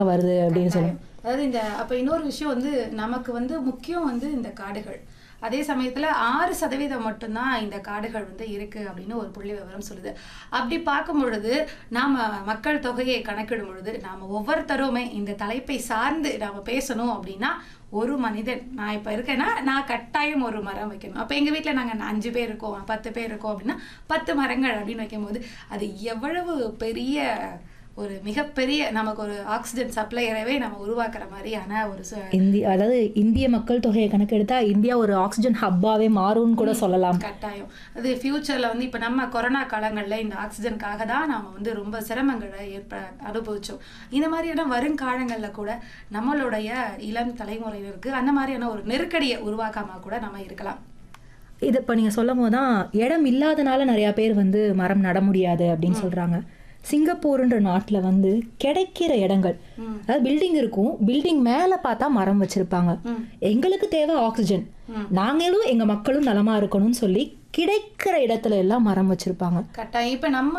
வருது அப்படின்னு சொல்லி அதாவது இந்த அப்ப இன்னொரு விஷயம் வந்து நமக்கு வந்து முக்கியம் வந்து இந்த காடுகள் அதே சமயத்துல ஆறு சதவீதம் மட்டும்தான் இந்த காடுகள் வந்து இருக்கு அப்படின்னு ஒரு புள்ளி விவரம் சொல்லுது அப்படி பார்க்கும் பொழுது நாம மக்கள் தொகையை கணக்கிடும் பொழுது நாம ஒவ்வொருத்தருமே இந்த தலைப்பை சார்ந்து நாம பேசணும் அப்படின்னா ஒரு மனிதன் நான் இப்ப இருக்கேன்னா நான் கட்டாயம் ஒரு மரம் வைக்கணும் அப்ப எங்க வீட்ல நாங்க அஞ்சு பேர் இருக்கோம் பத்து பேர் இருக்கோம் அப்படின்னா பத்து மரங்கள் அப்படின்னு வைக்கும்போது அது எவ்வளவு பெரிய ஒரு மிகப்பெரிய நமக்கு ஒரு ஆக்சிஜன் சப்ளையரவே நம்ம உருவாக்குற மாதிரியான ஒரு சு- இந்திய அதாவது இந்திய மக்கள் தொகையை கணக்கெடுத்தா இந்தியா ஒரு ஆக்சிஜன் ஹப்பாவே மாறும்னு கூட சொல்லலாம் கட்டாயம் அது ஃபியூச்சர்ல வந்து இப்ப நம்ம கொரோனா காலங்கள்ல இந்த ஆக்சிஜனுக்காக தான் நாம வந்து ரொம்ப சிரமங்களை ஏற்ப அனுபவிச்சோம் இந்த மாதிரியான வருங்காலங்கள்ல கூட நம்மளுடைய இளம் தலைமுறையினருக்கு அந்த மாதிரியான ஒரு நெருக்கடியை உருவாக்காம கூட நம்ம இருக்கலாம் இது இப்போ நீங்கள் சொல்லும் போது தான் இடம் இல்லாதனால நிறைய பேர் வந்து மரம் நட முடியாது அப்படின்னு சொல்றாங்க சிங்கப்பூர்ன்ற நாட்டில் வந்து கிடைக்கிற இடங்கள் ம். அதாவது பில்டிங் இருக்கும் பில்டிங் மேலே பார்த்தா மரம் வச்சிருப்பாங்க ம். எங்களுக்கு தேவை ஆக்சிஜன் ம். நாங்களும் எங்க மக்களும் நலமா இருக்கணும்னு சொல்லி கிடைக்கிற இடத்துல எல்லாம் மரம் வச்சிருப்பாங்க கட்டாயம் இப்ப நம்ம